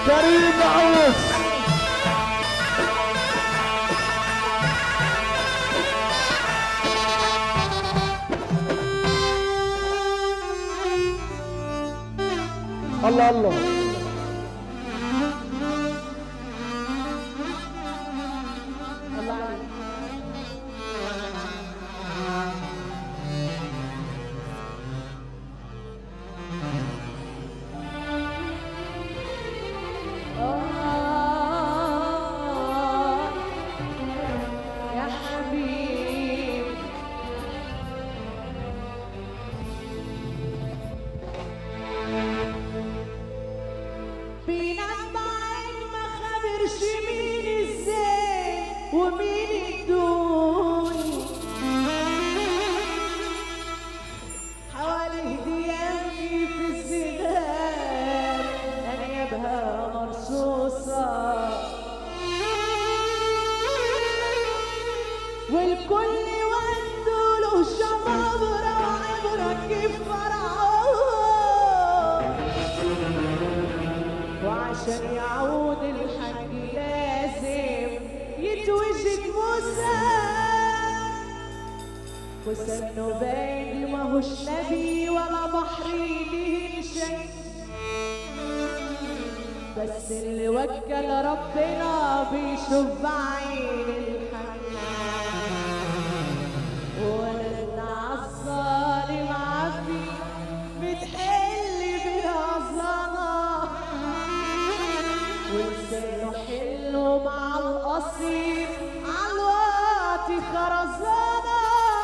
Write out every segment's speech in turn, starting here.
كريم عوس الله الله الله عليك آه يا حبيبي بينام معاك ما خبرش مين ازاي ومين الدوني حواليه دياني في الزدان انيابها مرصوصة والكل عنده له شمابرة وعبرة كيف فرعون وعشان يعود الحق لازم يتوجد موسى وسنه باين ماهوش نبي ولا بحر ليه شيء بس اللي وكل ربنا بيشوف بعين الحق ولد عالظالم عفي بتحل بها ظنا ولسانه حلو مع القصير عالواطي خرزانة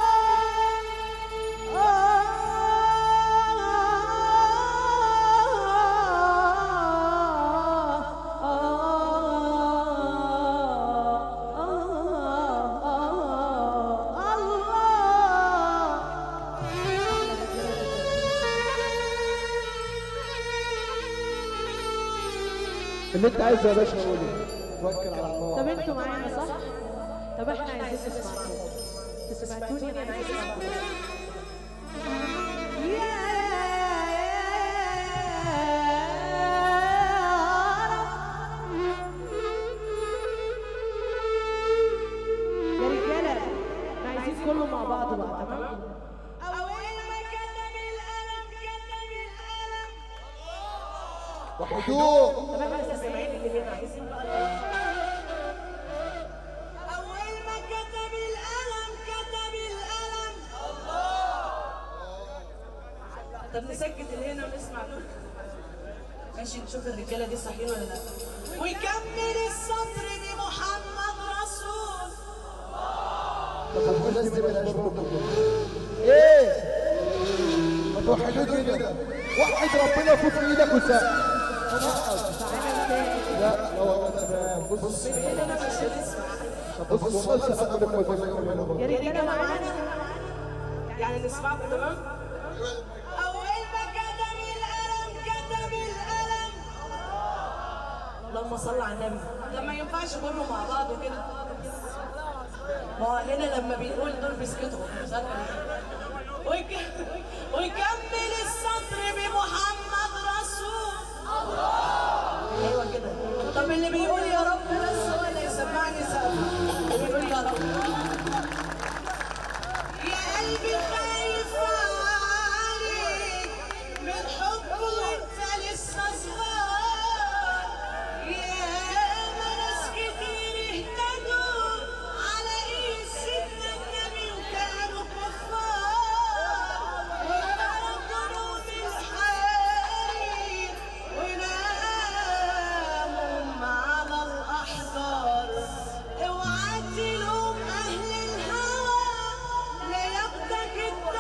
اللي انت عايزه يا باشا قوله توكل على الله طب انتوا معانا صح؟ طب احنا عايزين نسمعكم تسمعتوني انا عايز اسمعكم يا رجاله احنا عايزين كله مع بعض بقى تمام؟ أول ما كتب القلم كتب القلم وحدوه طب احنا لسه سامعين اللي هنا عايزين أول ما كتب القلم كتب القلم طب نسكت اللي هنا ونسمع دول ماشي نشوف الرجاله دي صحيين ولا لا ويكمل السطر بمحمد رسول طب الناس دي بلاش برضه. ايه ما توحدوه كده وحد ربنا فوق في ايدك وسقف لا لا والله تمام بص بص بص بص سقف لك وزي يا رجاله معانا يعني نسمعكم تمام أول ما كتب القلم كتب القلم اللهم صل على النبي طب ما ينفعش كله مع بعض وكده ما هو هنا لما بيقول دول بيسكتوا مش عارفة ليه. ويك- ويكمل السطر بمحمد رسول ايوه كده طب اللي بيقول يا رب بس هو اللي يسمعني سقف اللي بيقول يا رب يا قلبي خايف عليك من حب وانت لسه صغار يا ما ناس كتير اهتدوا على ايد سيدنا النبي وكانوا كفار وكانوا في الحرير وناموا على الاحجار اوعى تلوم اهل الهوى لا ياخدك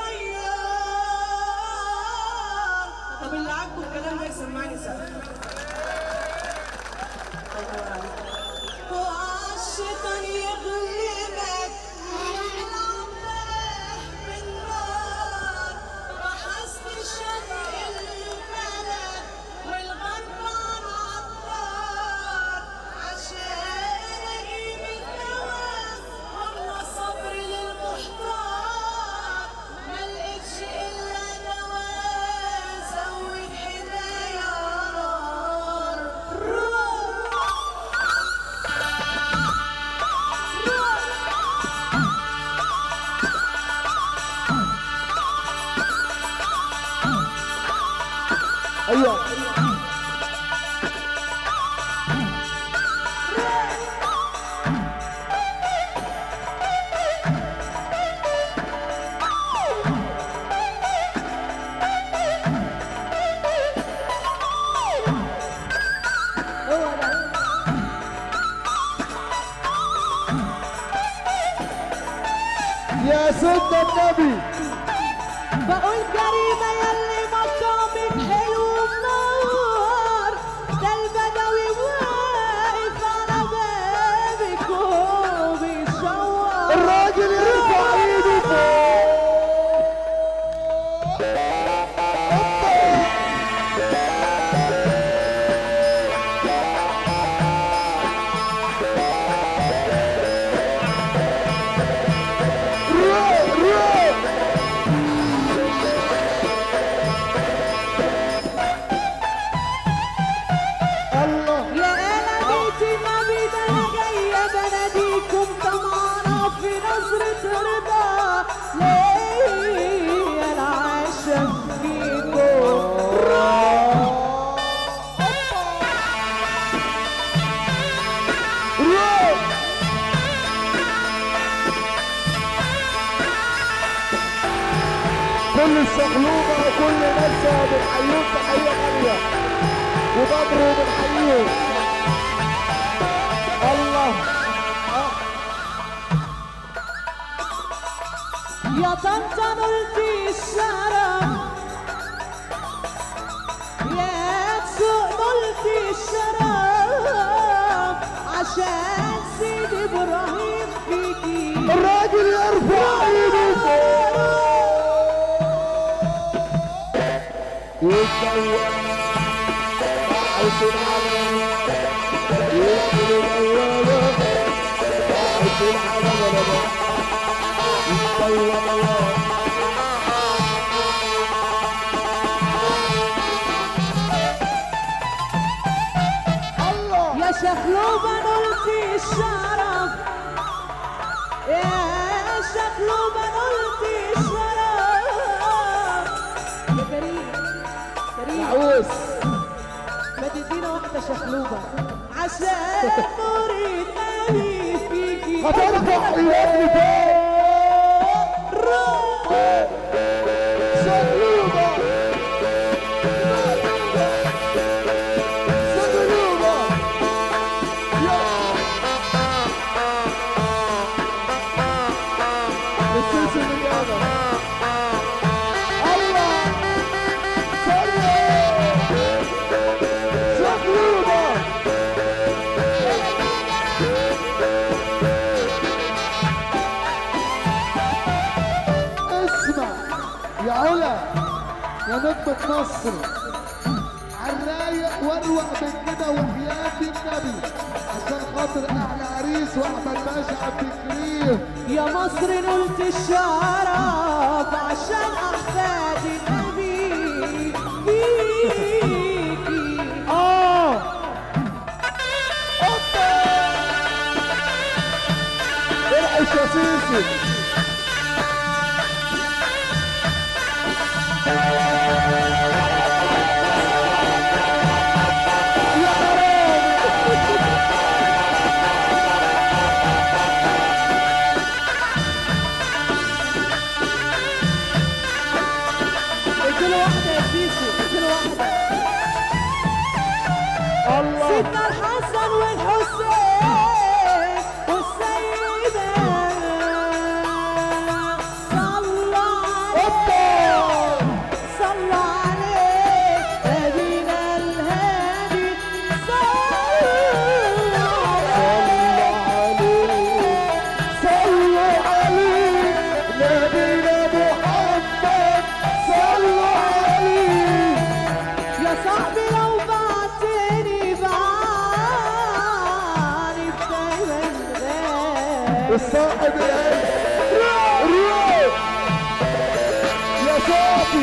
الطيار طب اللي عاجبه الكلام ده يسمعني سقف والشيطان يغلبك بالنار وحسب شق الملك والغرب عن عطار عشان اجيب الدواء والله صبر للمحتار ما لقيتش الا دواء زود حدايا نار يا سيدنا النبي بقول كريمة يلي مقامك حلو منور ده البدوي واقف على بابك وبيشور الراجل يرفع ايده فوق روح روح الله يا آل بيت النبي ده أنا جاية بناديكم طمعانة في نظرة رضا ليه أنا عايشة فيكم روح كل الشغلوبة وكل ناسها بنحييهم تحية غالية وبدر وبنحييهم الله يا طنطا نلتي الشرف يا تسوق نلتي الشرف عشان سيد ابراهيم فيكي الراجل يرفع ايده فوق يتدور عايش العالم يقتل الأولى عايش العالم يتدور الله يا شخلوبة نلتي الشرف يا شخلوبة نلتي الشرف يا كريم كريم عوس ما تدينا واحدة شخلوبة عشان نور النبي فيكي هترفع ايدك فوق روح سلوبة سلوبة السلسل اللي أنا الله سلوبة اسمع يا علا يا نجمة مصر عالرايق واروق من كده وحياة النبي عشان خاطر احلى عريس واحمد باشا عبد الكريم يا مصر نلت الشرف عشان احفاد النبي فيكي اه اوبا العش يا سيسي يا حرام اديله واحدة يا سيسو اديله واحدة الله سيدنا الحسن والحسين والسيدة صلى عليه صلى عليه نبينا الهادي صلى عليه صلوا عليه نبينا محمد صلوا عليه يا صاحبي لو بعتني بعاني بدايما غالي الصاحب القلب روح يا صاحبي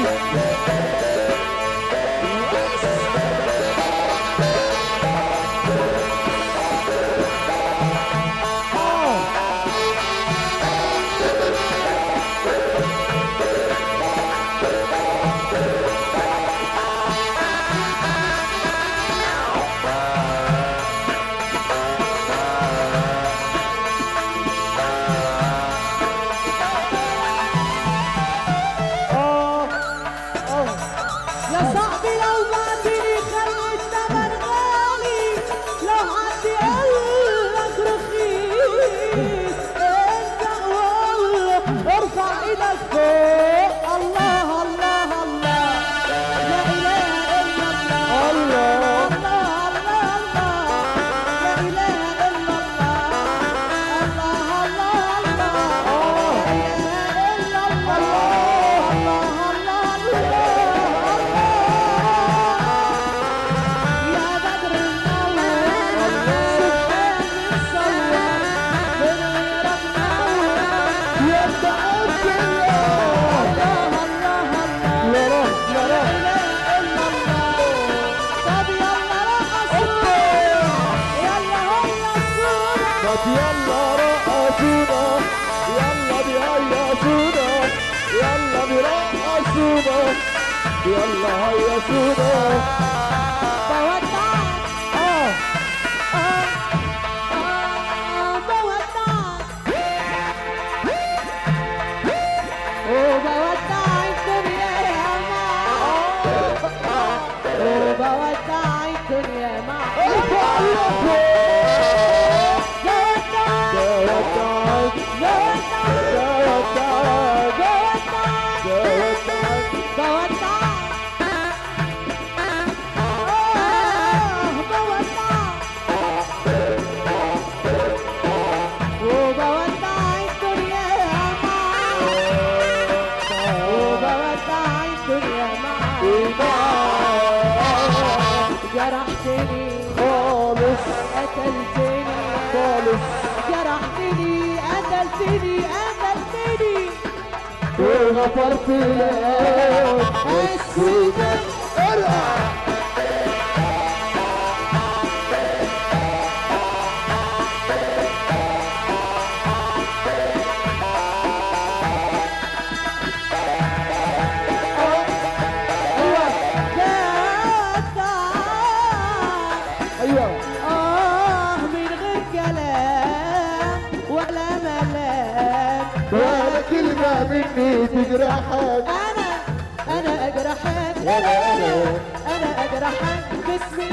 يلا رقصونا يلا بيهيصونا يلا بيرقصونا يلا هيصونا بودعك اه آه آه بودعك وبودع الدنيا يا معك وبودع الدنيا معك بودعك جواتك بودعك جواتك بودعك آه بودعك وبودع الدنيا معك وبودع الدنيا معك جرحتني خالص قتلتني خالص جرحتني قتلتني قتلتني وغفرت لك السيدة ارقع ايوه آه من غير كلام ولا ملام ولا كلمة مني تجرحك أنا أنا أجرحك ولا أنا. أنا أجرحك باسمي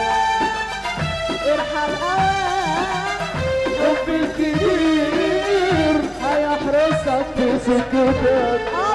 ارحل أوان حب الكبير هيحرسك في سكتك آه